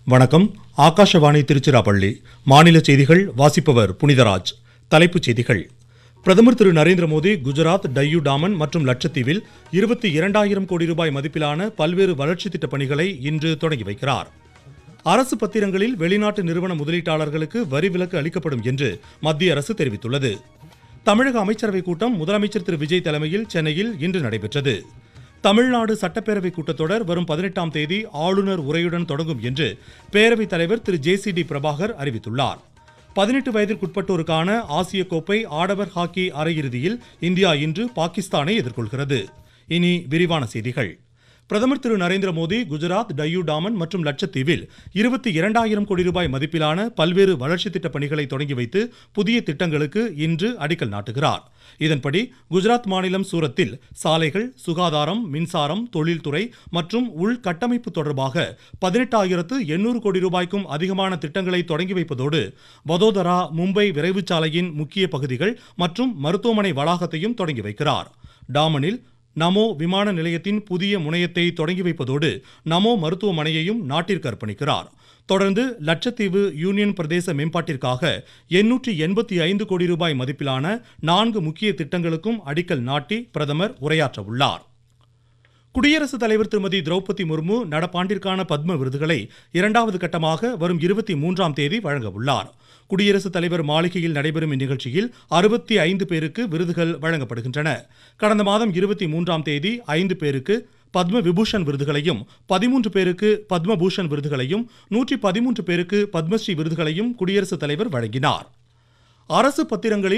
வணக்கம் ஆகாஷவாணி திருச்சிராப்பள்ளி மாநில செய்திகள் வாசிப்பவர் புனிதராஜ் தலைப்புச் செய்திகள் பிரதமர் திரு நரேந்திர மோடி குஜராத் டையூ டாமன் மற்றும் லட்சத்தீவில் இருபத்தி இரண்டாயிரம் கோடி ரூபாய் மதிப்பிலான பல்வேறு வளர்ச்சித் திட்டப் பணிகளை இன்று தொடங்கி வைக்கிறார் அரசு பத்திரங்களில் வெளிநாட்டு நிறுவன முதலீட்டாளர்களுக்கு வரி விலக்கு அளிக்கப்படும் என்று மத்திய அரசு தெரிவித்துள்ளது தமிழக அமைச்சரவைக் கூட்டம் முதலமைச்சர் திரு விஜய் தலைமையில் சென்னையில் இன்று நடைபெற்றது தமிழ்நாடு சட்டப்பேரவை கூட்டத்தொடர் வரும் பதினெட்டாம் தேதி ஆளுநர் உரையுடன் தொடங்கும் என்று பேரவைத் தலைவர் திரு ஜே சி டி பிரபாகர் அறிவித்துள்ளார் பதினெட்டு வயதிற்குட்பட்டோருக்கான ஆசிய கோப்பை ஆடவர் ஹாக்கி அரையிறுதியில் இந்தியா இன்று பாகிஸ்தானை எதிர்கொள்கிறது இனி விரிவான செய்திகள் பிரதமர் திரு நரேந்திர மோடி குஜராத் டையூ டாமன் மற்றும் லட்சத்தீவில் இருபத்தி இரண்டாயிரம் கோடி ரூபாய் மதிப்பிலான பல்வேறு வளர்ச்சித் திட்டப் பணிகளை தொடங்கி வைத்து புதிய திட்டங்களுக்கு இன்று அடிக்கல் நாட்டுகிறார் இதன்படி குஜராத் மாநிலம் சூரத்தில் சாலைகள் சுகாதாரம் மின்சாரம் தொழில்துறை மற்றும் உள்கட்டமைப்பு தொடர்பாக பதினெட்டாயிரத்து எண்ணூறு கோடி ரூபாய்க்கும் அதிகமான திட்டங்களை தொடங்கி வைப்பதோடு வதோதரா மும்பை விரைவுச் சாலையின் முக்கிய பகுதிகள் மற்றும் மருத்துவமனை வளாகத்தையும் தொடங்கி வைக்கிறார் டாமனில் நமோ விமான நிலையத்தின் புதிய முனையத்தை தொடங்கி வைப்பதோடு நமோ மருத்துவமனையையும் நாட்டிற்கு அர்ப்பணிக்கிறார் தொடர்ந்து லட்சத்தீவு யூனியன் பிரதேச மேம்பாட்டிற்காக எண்ணூற்றி எண்பத்தி ஐந்து கோடி ரூபாய் மதிப்பிலான நான்கு முக்கிய திட்டங்களுக்கும் அடிக்கல் நாட்டி பிரதமர் உரையாற்ற உள்ளார் குடியரசுத் தலைவர் திருமதி திரௌபதி முர்மு நடப்பாண்டிற்கான பத்ம விருதுகளை இரண்டாவது கட்டமாக வரும் இருபத்தி மூன்றாம் தேதி வழங்க உள்ளார் குடியரசுத் தலைவர் மாளிகையில் நடைபெறும் இந்நிகழ்ச்சியில் அறுபத்தி ஐந்து பேருக்கு விருதுகள் வழங்கப்படுகின்றன கடந்த மாதம் இருபத்தி மூன்றாம் தேதி ஐந்து பேருக்கு பத்ம விபூஷன் விருதுகளையும் பதிமூன்று பேருக்கு பத்மபூஷன் விருதுகளையும் நூற்றி பதிமூன்று பேருக்கு பத்மஸ்ரீ விருதுகளையும் குடியரசுத் தலைவர் வழங்கினார் அரசு பத்திரங்களில்